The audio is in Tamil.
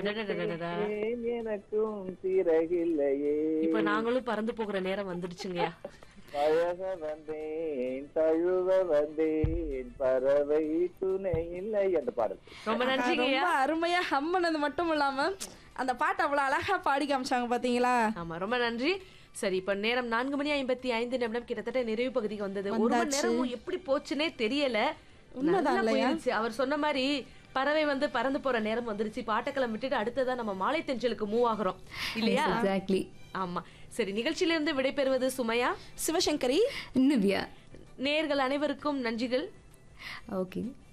அடடடடடடா. ஏன் எனக்கும் சிறகில்லையே இப்ப நாங்களும் பறந்து போகிற நேரம் வந்துடுச்சுங்கய்யா பழக வந்தேன் தழுவ வந்தேன் பறவை துணை இல்லை என்ற பாடல் ரொம்ப நன்றிங்கய்யா ரொம்ப அருமையா ஹம்மனது மட்டும் இல்லாம அந்த பாட்டு அவ்வளவு அழகா பாடி காமிச்சாங்க பாத்தீங்களா ஆமா ரொம்ப நன்றி சரி இப்ப நேரம் நான்கு மணி ஐம்பத்தி ஐந்து நிமிடம் கிட்டத்தட்ட நிறைவு பகுதிக்கு வந்தது ஒரு மணி வந்தாச்சு. நேரமும் எப்படி போச்சுனே தெரியல உண்மைதான் நல்லா இல்லையா? போயிருச்சு அவர் சொன்ன மாதிரி பறவை வந்து பறந்து போற நேரம் வந்துருச்சு பாட்டக்களம் விட்டுட்டு அடுத்ததா நம்ம மாலை தென்றலுக்கு மூவ் ஆகுறோம் இல்லையா எக்ஸாக்ட்லி ஆமா சரி நிகழ்ச்சியிலிருந்து விடைபெறுவது சுமையா சிவசங்கரி நிவ்யா நேர்கள் அனைவருக்கும் நன்றிகள் ஓகே